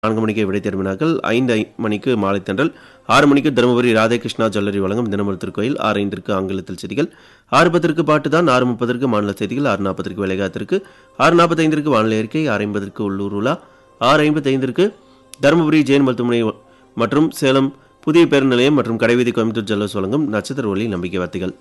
நான்கு மணிக்கு விடை திரும்பினாக்கள் ஐந்து ஐ- மணிக்கு மாலை தென்றல் ஆறு மணிக்கு தருமபுரி ராதாகிருஷ்ணா ஜுவல்லரி வழங்கும் தினமொரு திருக்கோயில் ஆறு ஐந்திற்கு ஆங்கிலத்தில் செய்திகள் ஆறு பத்திற்கு பாட்டு தான் ஆறு முப்பதற்கு மாநில செய்திகள் ஆறு நாற்பதற்கு விளையாத்திற்கு ஆறு நாற்பத்தைந்திற்கு வானிலை அறிக்கை ஆறு ஐம்பதற்கு உள்ளூர் உலா ஆறு ஐம்பத்தைந்திற்கு தருமபுரி ஜெயின் மருத்துவமனை மற்றும் சேலம் புதிய பேருந்து நிலையம் மற்றும் கடைவீதி கோயம்புத்தூர் ஜல்லஸ் வழங்கும் நட்சத்திர ஒளி நம்பிக்கை வார்த்தைகள்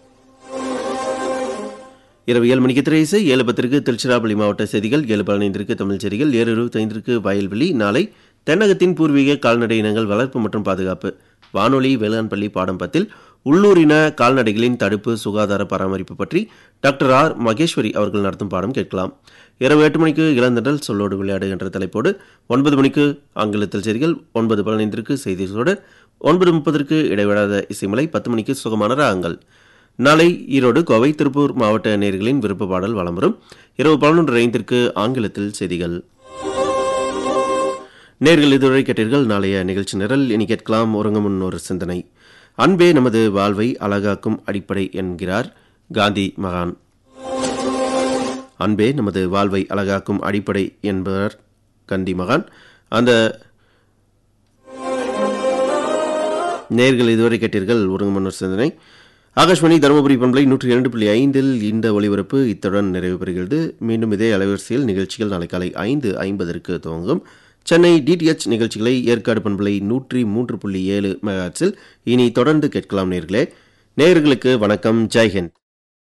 இரவு ஏழு மணிக்கு திரை இசை ஏழு பத்திற்கு திருச்சிராப்பள்ளி மாவட்ட செய்திகள் ஏழு பதினைந்திற்கு தமிழ் செய்திகள் ஏழு இருபத்தைந்திற்கு வயல்வெளி நாளை தென்னகத்தின் பூர்வீக கால்நடை இனங்கள் வளர்ப்பு மற்றும் பாதுகாப்பு வானொலி வேளாண் பள்ளி பாடம் பத்தில் உள்ளூரின கால்நடைகளின் தடுப்பு சுகாதார பராமரிப்பு பற்றி டாக்டர் ஆர் மகேஸ்வரி அவர்கள் நடத்தும் பாடம் கேட்கலாம் இரவு எட்டு மணிக்கு இளந்தண்டல் சொல்லோடு விளையாடு என்ற தலைப்போடு ஒன்பது மணிக்கு ஆங்கிலத்தில் செய்திகள் ஒன்பது பதினைந்திற்கு செய்தி தொடர் ஒன்பது முப்பதற்கு இடைவிடாத இசைமலை பத்து மணிக்கு சுகமான ராகங்கள் நாளை ஈரோடு கோவை திருப்பூர் மாவட்ட நேர்களின் விருப்ப பாடல் வலம் வரும் இரவு பதினொன்று ஐந்திற்கு ஆங்கிலத்தில் செய்திகள் நேர்கள் இதுவரை கேட்டீர்கள் நாளைய நிகழ்ச்சி நிரல் இனி கேட்கலாம் உறங்கும் முன் ஒரு சிந்தனை அன்பே நமது வாழ்வை அழகாக்கும் அடிப்படை என்கிறார் காந்தி மகான் அன்பே நமது வாழ்வை அழகாக்கும் அடிப்படை என்பவர் காந்தி மகான் அந்த நேர்கள் இதுவரை கேட்டீர்கள் உறங்கும் முன் ஒரு சிந்தனை ஆகாஷ்வாணி தருமபுரி பண்பலை நூற்றி இரண்டு புள்ளி ஐந்தில் இந்த ஒளிபரப்பு இத்துடன் நிறைவு பெறுகிறது மீண்டும் இதே அலைவரிசையில் நிகழ்ச்சிகள் நாளை காலை ஐந்து ஐம்பதற்கு துவங்கும் சென்னை டிடிஎச் நிகழ்ச்சிகளை ஏற்காடு பண்பலை நூற்றி மூன்று புள்ளி ஏழு மெகாட்ஸில் இனி தொடர்ந்து கேட்கலாம் நேர்களே நேயர்களுக்கு வணக்கம் ஜெய்ஹிந்த்